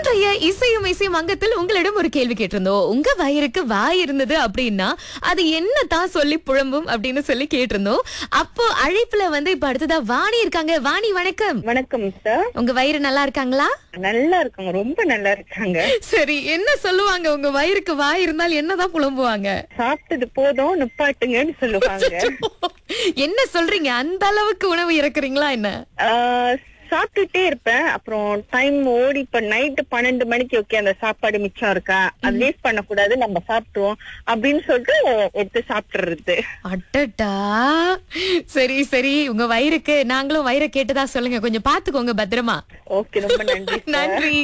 இன்றைய இசையும் இசையும் அங்கத்தில் உங்களிடம் ஒரு கேள்வி கேட்டிருந்தோம் உங்க வயிறுக்கு வாய் இருந்தது அப்படின்னா அது என்னதான் சொல்லி புழம்பும் அப்படின்னு சொல்லி கேட்டிருந்தோம் அப்போ அழைப்புல வந்து இப்ப அடுத்ததா வாணி இருக்காங்க வாணி வணக்கம் வணக்கம் சார் உங்க வயிறு நல்லா இருக்காங்களா நல்லா இருக்காங்க ரொம்ப நல்லா இருக்காங்க சரி என்ன சொல்லுவாங்க உங்க வயிறுக்கு வாய் இருந்தால் என்னதான் புலம்புவாங்க சாப்பிட்டது போதும் நிப்பாட்டுங்கன்னு சொல்லுவாங்க என்ன சொல்றீங்க அந்த அளவுக்கு உணவு இறக்குறீங்களா என்ன ஆஹ், சாப்பிட்டுட்டே இருப்பேன் அப்புறம் டைம் ஓடி இப்ப நைட்டு பன்னெண்டு மணிக்கு ஓகே அந்த சாப்பாடு மிச்சம் இருக்கா அது வேஸ்ட் பண்ணக்கூடாது நம்ம சாப்பிட்டுருவோம் அப்படின்னு சொல்லிட்டு எடுத்து சாப்பிட்டுறது அட்டட்டா சரி சரி உங்க வயிறுக்கு நாங்களும் வயிறை கேட்டதா சொல்லுங்க கொஞ்சம் பாத்துக்கோங்க பத்திரமா ஓகே ரொம்ப நன்றி sir. நன்றி